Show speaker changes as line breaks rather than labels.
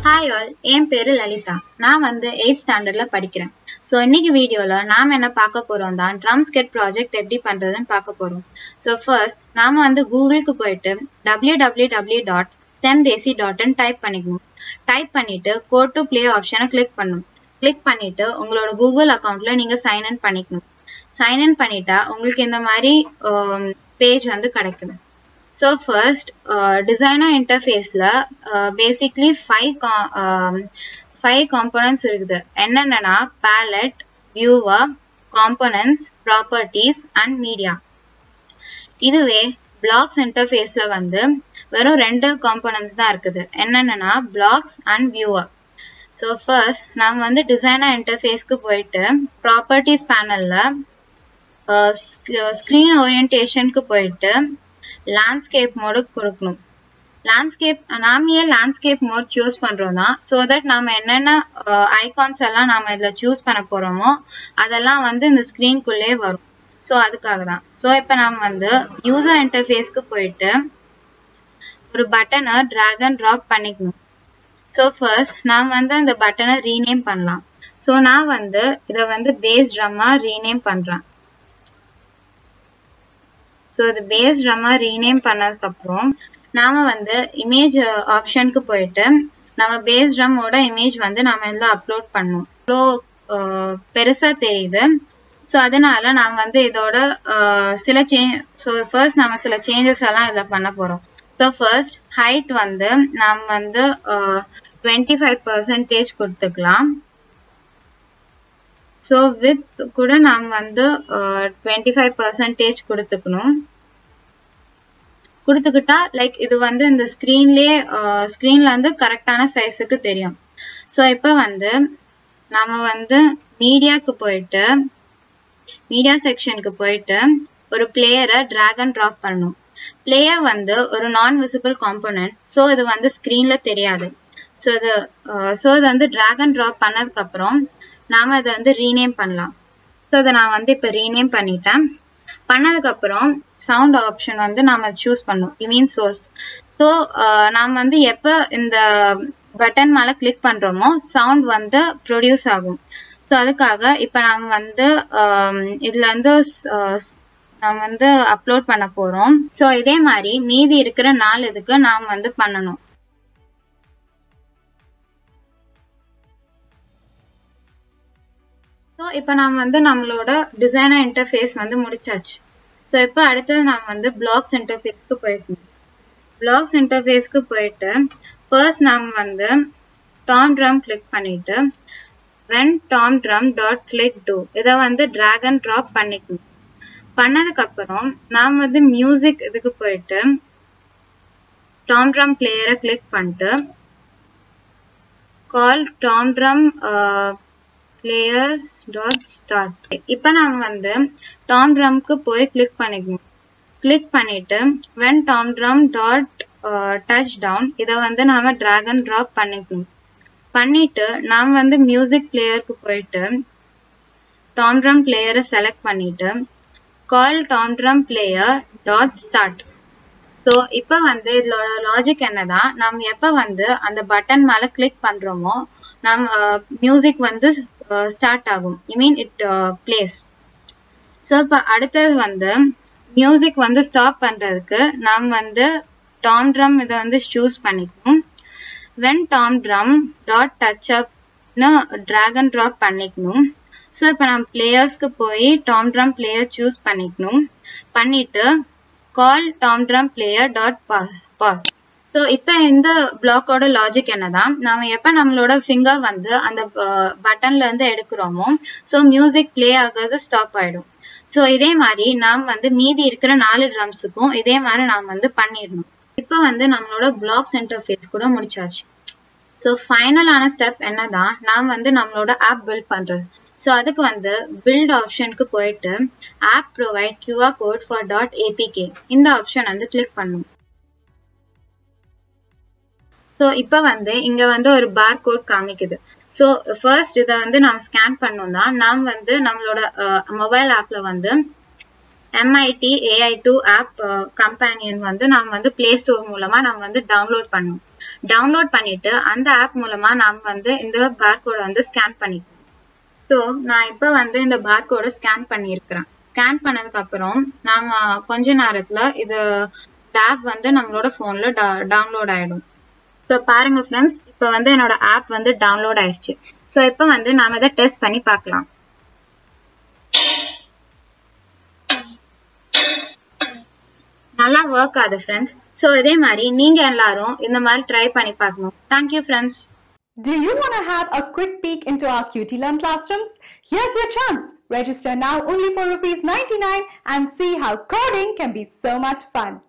Hi all என் பேரு லலிதா நான் வந்து எயிட் ஸ்டாண்டர்ட்ல படிக்கிறேன் ஸோ இன்னைக்கு வீடியோல நாம என்ன பார்க்க போறோம் தான் ட்ரம் ஸ்கெட் ப்ராஜெக்ட் எப்படி பண்றதுன்னு பார்க்க போறோம் ஸோ ஃபர்ஸ்ட் நாம வந்து கூகுளுக்கு போயிட்டு W W W dot stem desi dot type பண்ணிக்கணும் டைப் பண்ணிட்டு கோ டு ப்ளே ஆப்ஷனை கிளிக் பண்ணணும் கிளிக் பண்ணிட்டு உங்களோட கூகுள் அக்கௌண்ட்ல நீங்க சைன் இன் பண்ணிக்கணும் சைன் இன் பண்ணிட்டா உங்களுக்கு இந்த மாதிரி பேஜ் வந்து கிடைக்கும் ஸோ ஃபர்ஸ்ட் டிசைனர் இன்டர்ஃபேஸில் பேசிக்லி ஃபைவ் ஃபைவ் காம்போனன்ட்ஸ் இருக்குது என்னென்னா palette viewer components properties and media இதுவே பிளாக்ஸ் இன்டர்ஃபேஸில் வந்து வெறும் ரெண்டு காம்போனன்ட்ஸ் தான் இருக்குது என்னென்னா blocks and viewer so first நாம் வந்து டிசைனர் இன்டர்ஃபேஸ்க்கு போயிட்டு ப்ராப்பர்ட்டிஸ் பேனலில் ஸ்க்ரீன் ஓரியன்டேஷனுக்கு போயிட்டு லேண்ட்ஸ்கேப் மோடு கொடுக்கணும் லேண்ட்ஸ்கேப் நாம ஏன் லேண்ட்ஸ்கேப் மோட் சூஸ் பண்றோம்னா ஸோ தட் நாம என்னென்ன ஐகான்ஸ் எல்லாம் நாம இதுல சூஸ் பண்ண போறோமோ அதெல்லாம் வந்து இந்த ஸ்கிரீன்குள்ளே வரும் ஸோ அதுக்காக தான் ஸோ இப்போ நாம வந்து யூசர் இன்டர்ஃபேஸ்க்கு போயிட்டு ஒரு பட்டனை ட்ராக் அண்ட் ட்ராப் பண்ணிக்கணும் ஸோ ஃபர்ஸ்ட் நான் வந்து அந்த பட்டனை ரீநேம் பண்ணலாம் ஸோ நான் வந்து இதை வந்து பேஸ் ட்ரம்மா ரீநேம் பண்றேன் ஸோ இது பேஸ் ட்ரம்மா ரீநேம் பண்ணதுக்கப்புறம் நாம வந்து இமேஜ் ஆப்ஷனுக்கு போயிட்டு நம்ம பேஸ் ட்ரம்மோட இமேஜ் வந்து நாம இதில் அப்லோட் பண்ணோம் இவ்வளோ பெருசா தெரியுது ஸோ அதனால நாம் வந்து இதோட சில சேஞ்ச் ஸோ ஃபர்ஸ்ட் நம்ம சில சேஞ்சஸ் எல்லாம் இதில் பண்ண போகிறோம் ஸோ ஃபர்ஸ்ட் ஹைட் வந்து நாம் வந்து டுவெண்ட்டி ஃபைவ் பர்சன்டேஜ் கொடுத்துக்கலாம் ஸோ வித் கூட நாம் வந்து டுவெண்ட்டி ஃபைவ் பர்சன்டேஜ் கொடுத்துக்கணும் கொடுத்துக்கிட்டா லைக் இது வந்து இந்த ஸ்க்ரீன்லேயே ஸ்க்ரீன்ல வந்து கரெக்டான சைஸுக்கு தெரியும் ஸோ இப்போ வந்து நாம வந்து மீடியாவுக்கு போயிட்டு மீடியா செக்ஷனுக்கு போயிட்டு ஒரு பிளேயரை ட்ராக் அண்ட் ட்ராப் பண்ணணும் பிளேயர் வந்து ஒரு நான் விசிபிள் காம்போனன்ட் ஸோ இது வந்து ஸ்க்ரீன்ல தெரியாது ஸோ இது ஸோ இது வந்து ட்ராக் அண்ட் ட்ராப் பண்ணதுக்கு அப்புறம் நாம இதை வந்து ரீநேம் பண்ணலாம் ஸோ இதை நான் வந்து இப்போ ரீநேம் பண்ணிட்டேன் பண்ணதுக்கு அப்புறம் சவுண்ட் ஆப்ஷன் வந்து நாம சூஸ் பண்ணும் யூ மீன் சோர்ஸ் ஸோ நாம் வந்து எப்போ இந்த பட்டன் மேலே கிளிக் பண்றோமோ சவுண்ட் வந்து ப்ரொடியூஸ் ஆகும் ஸோ அதுக்காக இப்போ நாம் வந்து இதுல இருந்து நாம் வந்து அப்லோட் பண்ண போறோம் ஸோ இதே மாதிரி மீதி இருக்கிற நாலு இதுக்கு நாம் வந்து பண்ணணும் ஸோ இப்போ நாம் வந்து நம்மளோட டிசைனர் இன்டர்ஃபேஸ் வந்து முடிச்சாச்சு ஸோ இப்போ அடுத்தது நாம் வந்து பிளாக்ஸ் இன்டர்ஃபேஸ்க்கு போயிட்டோம் பிளாக்ஸ் இன்டர்ஃபேஸ்க்கு போயிட்டு ஃபர்ஸ்ட் நாம் வந்து டாம் ட்ரம் கிளிக் பண்ணிட்டு when tom drum dot click do இதை வந்து ட்ராக் அண்ட் ட்ராப் பண்ணிக்கணும் பண்ணதுக்கு அப்புறம் நாம் வந்து மியூசிக் இதுக்கு போயிட்டு டாம் ட்ரம் பிளேயரை கிளிக் பண்ணிட்டு call tom drum players dot start இப்போ நாம் வந்து டாம் ட்ரம்க்கு போய் கிளிக் பண்ணிக்கணும் கிளிக் பண்ணிட்டு when tom drum dot touch down இதை வந்து நாம ட்ராக் அண்ட் ட்ராப் பண்ணிக்கணும் பண்ணிட்டு நாம் வந்து மியூசிக் பிளேயருக்கு போயிட்டு டாம் ட்ரம் பிளேயரை செலக்ட் பண்ணிட்டு call tom drum player dot start so இப்போ வந்து இதோட லாஜிக் என்னதான் நம்ம எப்போ வந்து அந்த பட்டன் மேலே கிளிக் பண்ணுறோமோ நம் மியூசிக் வந்து ஸ்டார்ட் ஆகும் I mean it plays so இப்போ அடுத்தது வந்து மியூசிக் வந்து ஸ்டாப் பண்ணுறதுக்கு நாம் வந்து டாம் ட்ரம் இதை வந்து சூஸ் பண்ணிக்கணும் when tom drum dot touch அப்னு ட்ராக் அண்ட் ட்ராப் பண்ணிக்கணும் ஸோ இப்போ நம்ம பிளேயர்ஸ்க்கு போய் டாம் ட்ரம் பிளேயர் சூஸ் பண்ணிக்கணும் பண்ணிட்டு call tom drum player dot pause so இப்போ இந்த பிளாக்கோட லாஜிக் என்னதான் நாம எப்போ நம்மளோட ஃபிங்கர் வந்து அந்த பட்டன்ல இருந்து எடுக்கிறோமோ ஸோ மியூசிக் பிளே ஆகிறது ஸ்டாப் ஆயிடும் ஸோ இதே மாதிரி நாம் வந்து மீதி இருக்கிற நாலு ட்ரம்ஸுக்கும் இதே மாதிரி நாம் வந்து பண்ணிடணும் இப்போ வந்து நம்மளோட பிளாக்ஸ் இன்டர்ஃபேஸ் கூட முடிச்சாச்சு ஸோ ஃபைனலான ஸ்டெப் என்னதான் நாம் வந்து நம்மளோட ஆப் பில்ட் பண்றது ஸோ அதுக்கு வந்து பில்ட் ஆப்ஷனுக்கு போயிட்டு app provide QR code for dot APK இந்த ஆப்ஷன் வந்து கிளிக் பண்ணும் ஸோ இப்போ வந்து இங்க வந்து ஒரு பார் கோட் காமிக்குது ஸோ ஃபர்ஸ்ட் இதை வந்து நாம் ஸ்கேன் பண்ணோம்னா நாம் வந்து நம்மளோட மொபைல் ஆப்ல வந்து MIT AI two app companion வந்து நாம் வந்து பிளே ஸ்டோர் மூலமா நம்ம வந்து டவுன்லோட் பண்ணோம் டவுன்லோட் பண்ணிட்டு அந்த ஆப் மூலமா நாம் வந்து இந்த பார்கோட வந்து ஸ்கேன் பண்ணிக்கணும் ஸோ நான் இப்போ வந்து இந்த பார்கோட ஸ்கேன் பண்ணியிருக்கிறேன் ஸ்கேன் பண்ணதுக்கு அப்புறம் நாம கொஞ்ச நேரத்துல இது இந்த ஆப் வந்து நம்மளோட போன்ல டவுன்லோட் ஆயிடும் ஸோ பாருங்க ஃப்ரெண்ட்ஸ் இப்போ வந்து என்னோட ஆப் வந்து டவுன்லோட் ஆயிடுச்சு ஸோ இப்போ வந்து நாம இதை டெஸ்ட் பண்ணி பார்க்கலாம் நல்லா ஒர்க் ஆகுது ஃப்ரெண்ட்ஸ் ஸோ இதே மாதிரி நீங்க எல்லாரும் இந்த மாதிரி ட்ரை பண்ணி பார்க்கணும் thank you friends
Do you want to have a quick peek into our QT Learn classrooms? Here's your chance. Register now only for rupees 99 and see how coding can be so much fun.